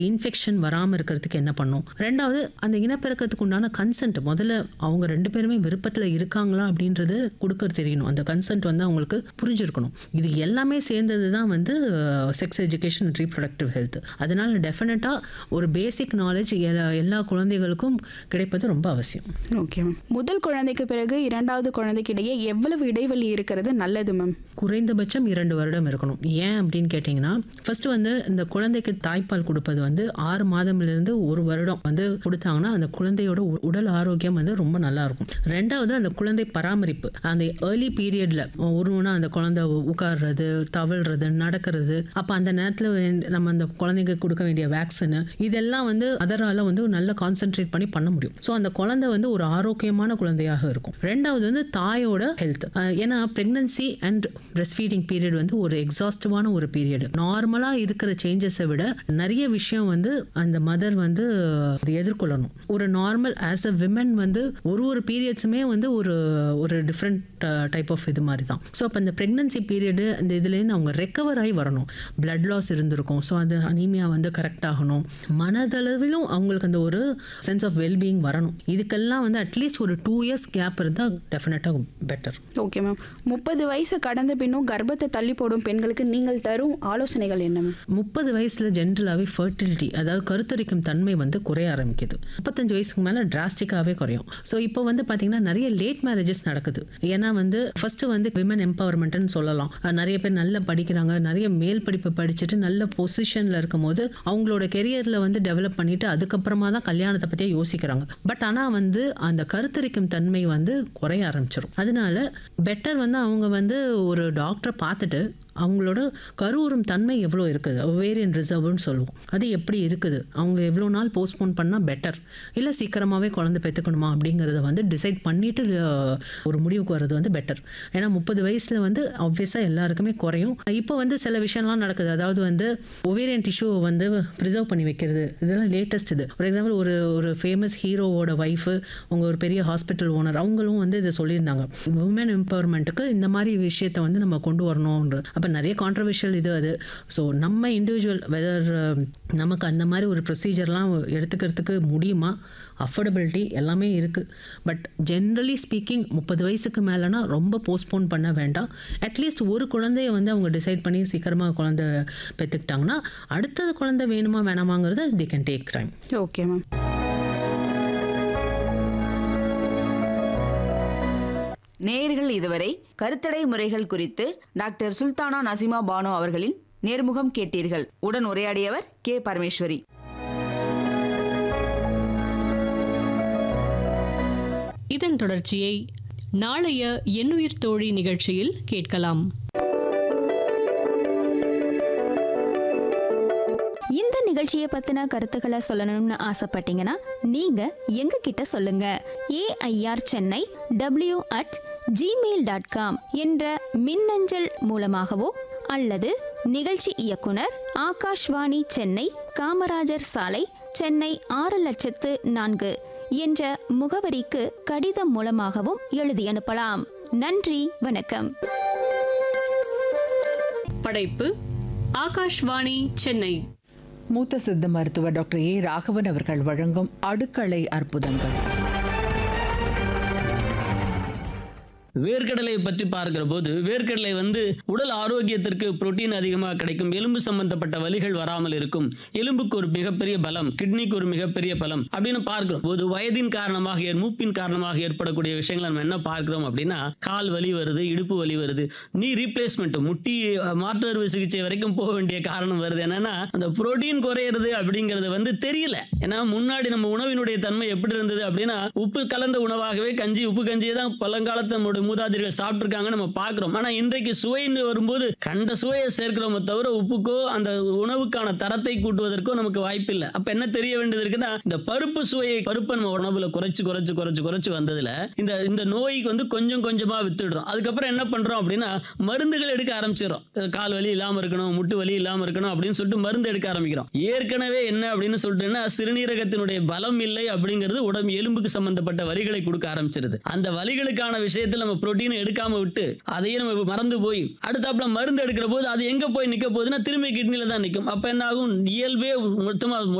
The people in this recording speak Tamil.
இன்ஃபெக்ஷன் வராமல் இருக்கிறதுக்கு என்ன பண்ணும் ரெண்டாவது அந்த இனப்பெருக்கத்துக்கு உண்டான கன்சென்ட் முதல்ல அவங்க ரெண்டு பேருமே விருப்பத்தில் இருக்காங்களா அப்படின்றது கொடுக்க தெரியணும் அந்த கன்சென்ட் வந்து அவங்களுக்கு புரிஞ்சிருக்கணும் இது எல்லாமே சேர்ந்தது தான் வந்து sex education and reproductive health அதனால டெஃபினட்டாக ஒரு பேசிக் நாலேஜ் எல்லா குழந்தைகளுக்கும் கிடைப்பது ரொம்ப அவசியம் ஓகே மேம் முதல் குழந்தைக்கு பிறகு இரண்டாவது குழந்தைக்கு இடையே எவ்வளவு இடைவெளி இருக்கிறது நல்லது மேம் குறைந்தபட்சம் இரண்டு வருடம் இருக்கணும் ஏன் அப்படின்னு கேட்டிங்கன்னா ஃபர்ஸ்ட் வந்து இந்த குழந்தைக்கு தாய்ப்பால் கொடுப்பது வந்து ஆறு மாதம்லேருந்து ஒரு வருடம் வந்து கொடுத்தாங்கன்னா அந்த குழந்தையோட உ- உடல் ஆரோக்கியம் வந்து ரொம்ப நல்லா இருக்கும் ரெண்டாவது அந்த குழந்தை பராமரிப்பு அந்த ஏர்லி பீரியட்ல ஒரு ஒன்றா அந்த குழந்தை உ- உட்கார்றது தவழ்றது நடக்கிறது அப்போ அந்த நேரத்தில் நம்ம அந்த குழந்தைக்கு கொடுக்க வேண்டிய வேக்சின் இதெல்லாம் வந்து அதரால வந்து நல்லா கான்சென்ட்ரேட் பண்ணி பண்ண முடியும் ஸோ அந்த குழந்தை வந்து ஒரு ஆரோக்கியமான குழந்தையாக இருக்கும் ரெண்டாவது வந்து தாயோட ஹெல்த் ஏன்னா pregnancy and breastfeeding period வந்து ஒரு எக்ஸாஸ்டிவான ஒரு பீரியட் நார்மலாக இருக்கிற சேஞ்சஸை விட நிறைய விஷயம் வந்து அந்த மதர் வந்து அது எதிர்கொள்ளணும் ஒரு நார்மல் ஆஸ் அ விமன் வந்து ஒரு ஒரு பீரியட்ஸுமே வந்து ஒரு ஒரு டிஃப்ரெண்ட் டைப் ஆஃப் இது மாதிரி தான் ஸோ அப்போ அந்த ப்ரெக்னன்சி பீரியடு அந்த இதுலேருந்து அவங்க ரெக்கவர் ஆகி வரணும் பிளட் லாஸ் இருந்திருக்கும் ஸோ அந்த அனீமியா வந்து கரெக்ட் ஆகணும் மனதளவிலும் அவங்களுக்கு அந்த ஒரு சென்ஸ் ஆஃப் வெல்பீயிங் வரணும் இதுக்கெல்லாம் வந்து அட்லீஸ்ட் ஒரு டூ இயர்ஸ் கேப் இருந்தால் டெஃபினட்டாக பெட்டர் ஓகே மேம் முப்பது வயசு கடந்த பின்னும் கர்ப்பத்தை தள்ளி போடும் பெண்களுக்கு நீங்கள் தரும் ஆலோசனைகள் என்ன மேம் முப்பது வயசுல ஜென்ரலாகவே ஃபர்டிலிட்டி அதாவது கருத்தரிக்கும் தன்மை வந்து குறைய ஆரம்பிக்குது முப்பத்தஞ்சு வயசுக்கு மேலே டிராஸ்டிக்காகவே குறையும் ஸோ இப்போ வந்து பார்த்தீங்கன்னா நிறைய லேட் மேரேஜஸ் நடக்குது ஏன்னா வந்து ஃபர்ஸ்ட் வந்து விமன் எம்பவர்மெண்ட்னு சொல்லலாம் அஹ் நிறைய பேர் நல்லா படிக்கிறாங்க நிறைய மேல் படிப்பு படிச்சுட்டு நல்ல பொசிஷனில் இருக்கும் போது அவங்களோட கெரியரில் வந்து டெவலப் பண்ணிட்டு அதுக்கப்புறமா தான் கல்யாணத்தை பற்றியே யோசிக்கிறாங்க பட் ஆனால் வந்து அந்த கருத்தரிக்கும் தன்மை வந்து குறைய ஆரம்பிச்சிடும் அதனால பெட்டர் வந்து அவங்க வந்து ஒரு டாக்டரை பார்த்துட்டு அவங்களோட கருவுறும் தன்மை எவ்வளோ இருக்குது ஒவேரியன் ரிசர்வ்னு சொல்லுவோம் அது எப்படி இருக்குது அவங்க எவ்வளோ நாள் போஸ்ட்போன் பண்ணால் பெட்டர் இல்லை சீக்கிரமாகவே குழந்தை பெற்றுக்கணுமா அப்படிங்கிறத வந்து டிசைட் பண்ணிட்டு அஹ், ஒரு முடிவுக்கு வர்றது வந்து பெட்டர் ஏன்னா முப்பது வயசில் வந்து ஆப்வியஸாக எல்லாருக்குமே குறையும் இப்போ வந்து சில விஷயம்லாம் நடக்குது அதாவது வந்து ஒவேரியன் டிஷ்யூவை வந்து ப்ரிசர்வ் பண்ணி வைக்கிறது இதெல்லாம் லேட்டஸ்ட் இது ஃபார் எக்ஸாம்பிள் ஒரு ஒரு ஃபேமஸ் ஹீரோவோட ஒய்ஃபு உங்கள் ஒரு பெரிய ஹாஸ்பிட்டல் ஓனர் அவங்களும் வந்து இதை சொல்லியிருந்தாங்க உமன் எம்பவர்மெண்ட்டுக்கு இந்த மாதிரி விஷயத்தை வந்து நம்ம கொண்டு வரணும்ன்ற அப்போ நிறைய கான்ட்ரவர்ஷியல் இது அது ஸோ நம்ம இண்டிவிஜுவல் வெதர் நமக்கு அந்த மாதிரி ஒரு ப்ரொசீஜர்லாம் எடுத்துக்கிறதுக்கு முடியுமா அஃபோர்டபிலிட்டி எல்லாமே இருக்குது பட் ஜென்ரலி ஸ்பீக்கிங் முப்பது வயசுக்கு மேலேனா ரொம்ப போஸ்ட்போன் பண்ண வேண்டாம் அட்லீஸ்ட் ஒரு குழந்தைய வந்து அவங்க டிசைட் பண்ணி சீக்கிரமாக குழந்தை பெற்றுக்கிட்டாங்கன்னா அடுத்தது குழந்தை வேணுமா வேணாமாங்கிறத they can take time okay ma'am நேயர்கள் இதுவரை கருத்தடை முறைகள் குறித்து டாக்டர் சுல்தானா நசிமா பானு அவர்களின் நேர்முகம் கேட்டீர்கள் உடன் உரையாடியவர் கே பரமேஸ்வரி இதன் தொடர்ச்சியை நாளைய எண்ணுயிர் தோழி நிகழ்ச்சியில் கேட்கலாம் இந்த நிகழ்ச்சியை பத்தின கருத்துக்களை சொல்லணும்னு ஆசைப்பட்டீங்கன்னா நீங்க எங்க கிட்ட சொல்லுங்க AIR Chennai W at Gmail dot com என்ற மின்னஞ்சல் மூலமாகவோ அல்லது நிகழ்ச்சி இயக்குனர் ஆகாஷ்வாணி சென்னை காமராஜர் சாலை சென்னை ஆறு லட்சத்து நான்கு என்ற முகவரிக்கு கடிதம் மூலமாகவும் எழுதி அனுப்பலாம் நன்றி வணக்கம் படைப்பு ஆகாஷ்வாணி சென்னை மூத்த சித்த மருத்துவர் டாக்டர் ஏ ராகவன் அவர்கள் வழங்கும் அடுக்களை அற்புதங்கள் வேர்க்கடலை பற்றி பார்க்கிற போது வேர்க்கடலை வந்து உடல் ஆரோக்கியத்திற்கு புரோட்டீன் அதிகமாக கிடைக்கும் எலும்பு சம்பந்தப்பட்ட வலிகள் வராமல் இருக்கும் எலும்புக்கு ஒரு மிகப்பெரிய பலம் கிட்னிக்கு ஒரு மிகப்பெரிய பலம் அப்படின்னு பார்க்கிறோம் போது வயதின் காரணமாக ஏற்- மூப்பின் காரணமாக ஏற்படக்கூடிய விஷயங்களை நம்ம என்ன பார்க்கிறோம் அப்படின்னா கால் வலி வருது இடுப்பு வலி வருது நீ ரீப்ளேஸ்மெண்ட் முட்டி அஹ், மாற்று அறுவை சிகிச்சை வரைக்கும் போக வேண்டிய காரணம் வருது என்னன்னா அந்த புரோட்டீன் குறையிறது அப்படிங்கிறது வந்து தெரியல ஏன்னா முன்னாடி நம்ம உணவினுடைய தன்மை எப்படி இருந்தது அப்படின்னா உப்பு கலந்த உணவாகவே கஞ்சி உப்பு கஞ்சியை தான் பழங்காலத்து நம்மளுடைய மூதாதையர்கள் சாப்பிட்டுருக்காங்க நம்ம பார்க்கிறோம் ஆனா இன்றைக்கு சுவைன்னு வரும்போது கண்ட சுவையை சேர்க்கிறோமே தவிர உப்புக்கோ அந்த உணவுக்கான தரத்தை கூட்டுவதற்கோ நமக்கு வாய்ப்பு இல்லை அப்ப என்ன தெரிய வேண்டியது இருக்குன்னா இந்த பருப்பு சுவையை பருப்பை நம்ம உணவுல குறைச்சு குறைச்சு குறைச்சு குறைச்சு வந்ததுல இந்த இந்த நோய்க்கு வந்து கொஞ்சம் கொஞ்சமா வித்துடுறோம் அதுக்கப்புறம் என்ன பண்றோம் அப்படின்னா மருந்துகள் எடுக்க ஆரம்பிச்சிடும் கால் வலி இல்லாம இருக்கணும் முட்டு வலி இல்லாம இருக்கணும் அப்படின்னு சொல்லிட்டு மருந்து எடுக்க ஆரம்பிக்கிறோம் ஏற்கனவே என்ன அப்படின்னு சொல்லிட்டுன்னா சிறுநீரகத்தினுடைய பலம் இல்லை அப்படிங்கிறது உடம்பு எலும்புக்கு சம்பந்தப்பட்ட வலிகளை கொடுக்க ஆரம்பிச்சிருது அந்த வலிகளுக்கான விஷயத்துல நம்ம நம்ம புரோட்டீன் எடுக்காம விட்டு அதையே நம்ம மறந்து போய் அடுத்தாப்புல மருந்து எடுக்கிற போது அது எங்க போய் நிக்க போகுதுன்னா திரும்பி கிட்னில தான் நிற்கும் அப்ப என்ன ஆகும் இயல்பே மொத்தமா